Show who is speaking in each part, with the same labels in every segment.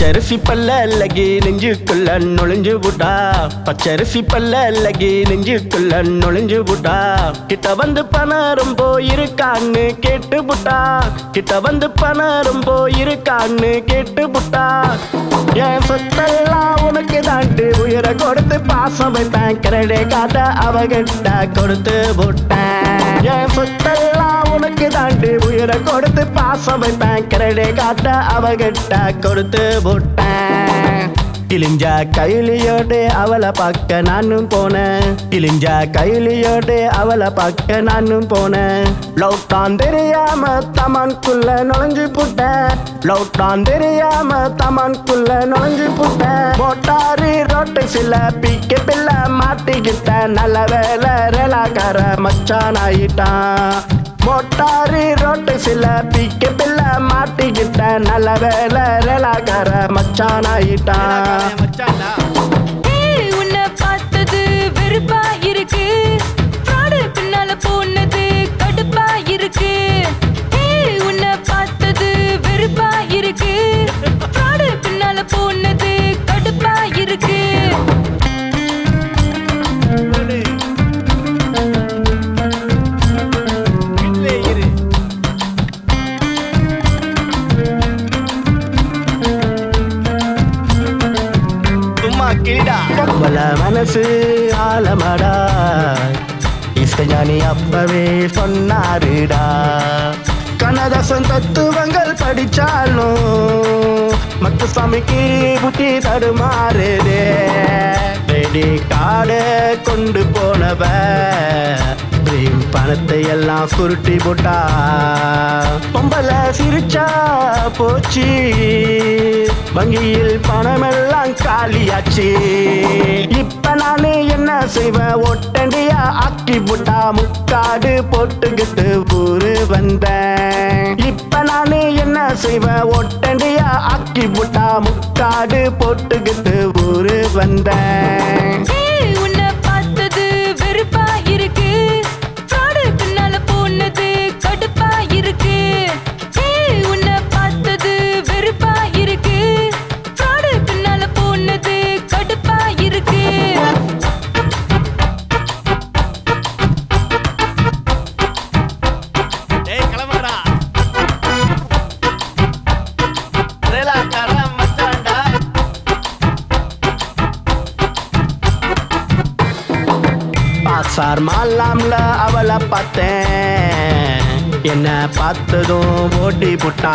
Speaker 1: பச்சரிசி பல்ல லகி நெஞ்சுக்குள்ள நுழைஞ்சு புட்டா பச்சரிசி பல்ல லகி நெஞ்சுக்குள்ள நுழைஞ்சு புட்டா கிட்ட வந்து பணம் போயிருக்கான்னு கேட்டு புட்டா கிட்ட வந்து பணம் போயிருக்கான்னு கேட்டு புட்டா என் சொத்தெல்லாம் உனக்கு தாண்டு உயிரை கொடுத்து பாசம் வைப்பேன் கரடே காட்ட அவகிட்ட கொடுத்து புட்டேன் என் சொத்தெல்லாம் உனக்கு தாண்டு உயிரை கொடுத்து பாசம் வைப்பேன் கரடே காட்ட அவகிட்ட கொடுத்து புட்டேன் கிழிஞ்சா கைலியோடு அவளை பார்க்க நானும் போனேன் கிழிஞ்சா கைலியோடு அவளை பார்க்க நானும் போனேன் லவ் தான் தெரியாம தமன்குள்ள நுழைஞ்சு புட்டேன் லவ் தான் தெரியாம தமன்குள்ள நுழைஞ்சு புட்டேன் மோட்டாரி ரோட்டு சில பிக்க பிள்ளை மாட்டிக்கிட்டேன் நல்ல வேலை ரேலாக்கார மச்சான் ஆயிட்டான் மோட்டாரி ரோட்டு சில பிக்க பிள்ளை மாட்டிக்கிட்டேன் நல்ல வேலை ரேலாக்கார மச்சான் ஆயிட்டான்
Speaker 2: மச்சான்டா
Speaker 3: ஏய், உன்னை பார்த்தது வெறுப்பா இருக்கு fraud பின்னால போனது கடுப்பா இருக்கு ஏய், உன்னை பார்த்தது வெறுப்பா இருக்கு fraud பின்னால போனது கடுப்பா இருக்கு
Speaker 2: போடு. வீட்டிலே இரு சும்மா கிளிடா
Speaker 1: அவள மனசு ஆலமடா இசைஞானி அப்பவே சொன்னாருடா கண்ணதாசன் தத்துவங்கள் படிச்சாலும் மத்த சாமிக்கு புத்தி தடுமாறுதே ரெடி காடை கொண்டு போனவ பிரேம் பணத்தை எல்லாம் சுருட்டி போட்டா பொம்பள சிரிச்சா போச்சு வங்கியில் பணமெல்லாம் காலியாச்சு இப்ப நானே என்ன செய்வேன் ஒட்டண்டியா ஆக்கி போட்டா முக்காடு போட்டுக்கிட்டு ஊரு வந்தேன் இப்ப நானே என்ன செய்வேன் ஒட்டண்டியா ஆக்கி போட்டா முக்காடு போட்டுக்கிட்டு ஊரு வந்தேன்
Speaker 3: ஏய், உன்னை பார்த்தது வெறுப்பா இருக்கு fraud பின்னால போனது கடுப்பா இருக்கு ஏய், உன்னை பார்த்தது வெறுப்பா இருக்கு fraud பின்னால போனது கடுப்பா இருக்கு
Speaker 2: டேய் கிளம்புடா ரேலாக்கார மச்சான்டா
Speaker 1: பாசார் மாலாம்ல அவளை பார்த்தேன் என்ன பார்த்ததும் ஓட்டி புட்டா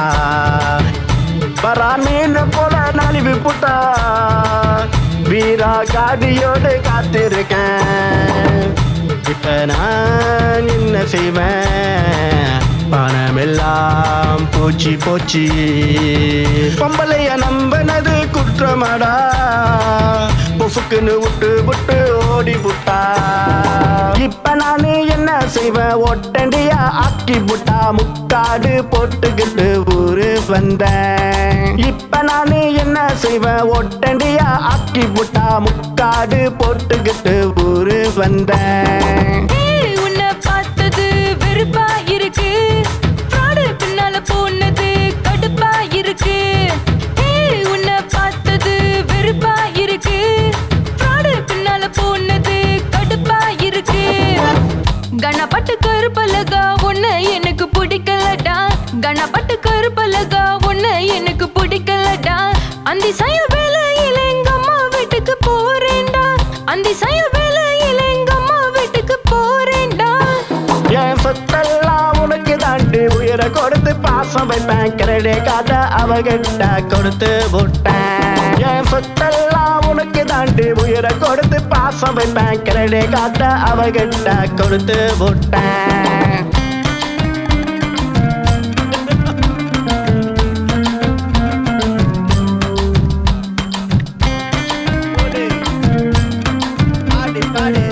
Speaker 1: பராமீன் போல நழுவி புட்டா வீரா காடியோடு காத்திருக்கேன் இப்ப நான் என்ன செய்வேன் பணம் எல்லாம் போச்சு போச்சு பொம்பளைய நம்பினது குற்றமடா பொசுக்குன்னு விட்டு விட்டு ஓடி புட்டா இப்ப நானே என்ன செய்வேன் ஒட்டண்டியா ஆக்கி புட்டா முக்காடு போட்டுக்கிட்டு ஊரு வந்தேன் இப்ப நானே என்ன செய்வேன் ஒட்டண்டியா ஆக்கி புட்டா முக்காடு போட்டுக்கிட்டு ஊரு வந்தேன்
Speaker 3: ஏய், உன்னை பார்த்தது வெறுப்பா இருக்கு fraud பின்னால போனது கடுப்பா இருக்கு ஏய், உன்னை பார்த்தது வெறுப்பா இருக்கு fraud பின்னால போனது கடுப்பா இருக்கு கணப்பட்டு கருப்பலகா உன்னை எனக்கு பிடிக்கலடா கணப்பட்டு கருப்பலகா உன்னை எனக்கு பிடிக்கலடா அந்தி சய வேலையில எங்க அம்மா வீட்டுக்கு போறேன்டா அந்தி சய வேலையில எங்க அம்மா வீட்டுக்கு போறேன்டா
Speaker 1: என் சொத்தெல்லாம் உனக்கு தாண்டி உயிரை கொடுத்து பாசம் வைப்பேன் கிரடே காட்ட அவகிட்ட கொடுத்து விட்டேன் என் சொத்தெல்லாம் உனக்கு தாண்டி உயிரை கொடுத்து பாசம் வைப்பேன் கிரடே காட்ட அவகிட்ட கொடுத்து விட்டேன்
Speaker 2: போடு. பாடு பாடு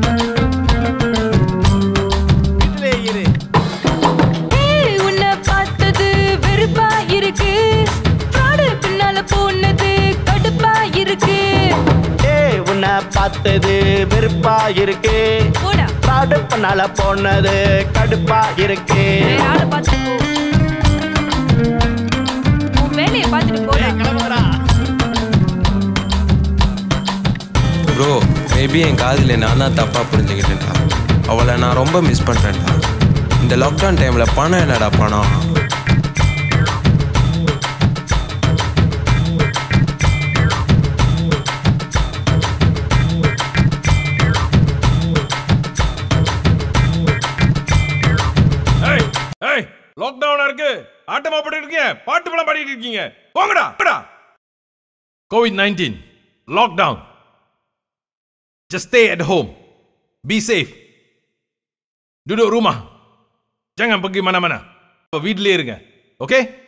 Speaker 2: வீட்டிலே இரு
Speaker 3: ஏய், உன்னை பார்த்தது வெறுப்பா இருக்கு fraud பின்னால போனது கடுப்பா இருக்கு
Speaker 1: ஏய் உன்னை பார்த்தது வெறுப்பா இருக்கு
Speaker 3: போடா
Speaker 1: fraud பண்ணால போனது கடுப்பா இருக்கு
Speaker 3: வேற ஆளை பார்த்துட்டு போ உன் வேலையை பார்த்துட்டு போடா
Speaker 2: டேய் கிளம்புடா
Speaker 4: ப்ரோ மேபி என் காதில் நான் தான் தப்பாக புரிஞ்சுக்கிட்டேன்டா அவளை நான் ரொம்ப மிஸ் பண்ணுறேன்டா இந்த லாக்டவுன் டைமில் பணம் என்னடா பணம்
Speaker 5: ஏய் ஏய் லாக்டவுனா இருக்கு ஆட்டமா போட்டுட்டு இருக்கீங்க பாட்டு படம் பாடிட்டு இருக்கீங்க போங்கடா போடா Covid nineteen lockdown just stay at home be safe duduk rumah jangan pergi mana-mana வீட்டிலே இருங்க ஓகே